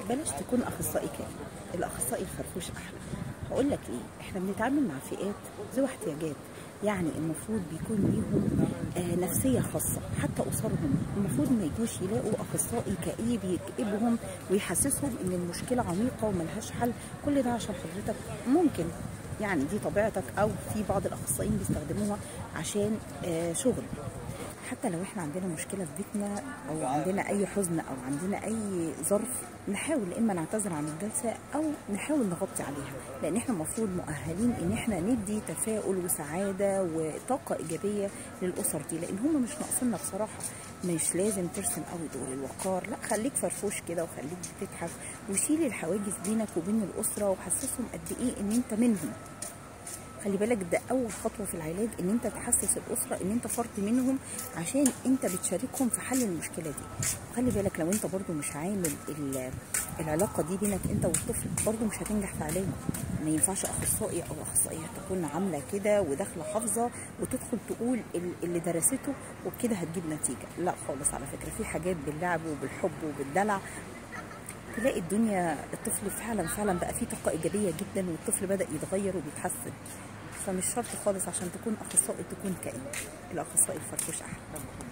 بلاش تكون اخصائي كامل الاخصائي الفرفوش احلى هقول لك ليه احنا بنتعامل مع فئات ذو احتياجات يعني المفروض بيكون ليهم آه نفسية خاصة حتى أسرهم المفروض ما يجوش يلاقوا أخصائي كئيب يكئبهم ويحسسهم إن المشكلة عميقة وملهاش حل كل ده عشان حضرتك ممكن يعني دي طبيعتك أو في بعض الأخصائيين بيستخدموها عشان آه شغل حتى لو احنا عندنا مشكله في بيتنا او عندنا اي حزن او عندنا اي ظرف نحاول اما نعتذر عن الجلسه او نحاول نغطي عليها لان احنا المفروض مؤهلين ان احنا ندي تفاؤل وسعاده وطاقه ايجابيه للاسر دي لان هم مش ناقصيننا بصراحه مش لازم ترسم قوي دور الوقار لا خليك فرفوش كده وخليك بتضحك وشيل الحواجز بينك وبين الاسره وحسسهم قد ايه ان انت منهم خلي بالك ده اول خطوه في العلاج ان انت تحسس الاسره ان انت فرد منهم عشان انت بتشاركهم في حل المشكله دي خلي بالك لو انت برضو مش عامل العلاقه دي بينك انت والطفل برضو مش هتنجح في علاجه ما ينفعش اخصائي او اخصائيه تكون عامله كده وداخله حافظه وتدخل تقول اللي درسته وبكده هتجيب نتيجه لا خالص على فكره في حاجات باللعب وبالحب وبالدلع تلاقي الدنيا الطفل فعلا فعلا بقى فيه طاقه ايجابيه جدا والطفل بدا يتغير وبيتحسن فمش شرط خالص عشان تكون اخصائي تكون كئيب الاخصائي الفرفوش احلى